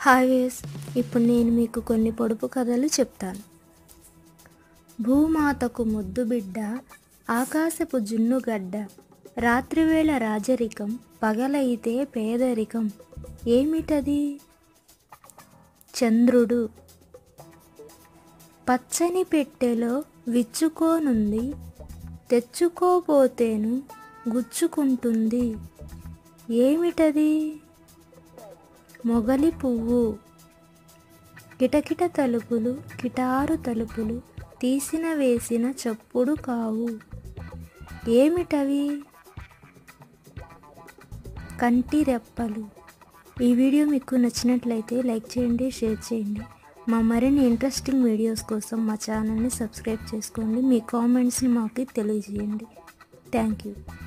hi వేస్ ఇప్పుడు నేను మీకు కొన్ని పొడుపు కథలు చెప్తాను భూమాతకు ముద్దు బిడ్డ ఆకాశపు జున్నుగడ్డ రాత్రివేళ రాజరికం పగలైతే పేదరికం ఏమిటది చంద్రుడు పచ్చని పెట్టెలో విచ్చుకోనుంది తెచ్చుకోపోతేను గుచ్చుకుంటుంది ఏమిటది మొగలి పువ్వు కిటకిట తలుపులు కిటారు తలుపులు తీసిన వేసిన చప్పుడు కావు ఏమిటవి కంటి రెప్పలు ఈ వీడియో మీకు నచ్చినట్లయితే లైక్ చేయండి షేర్ చేయండి మా మరిన్ని ఇంట్రెస్టింగ్ వీడియోస్ కోసం మా ఛానల్ని సబ్స్క్రైబ్ చేసుకోండి మీ కామెంట్స్ని మాకు తెలియజేయండి థ్యాంక్ యూ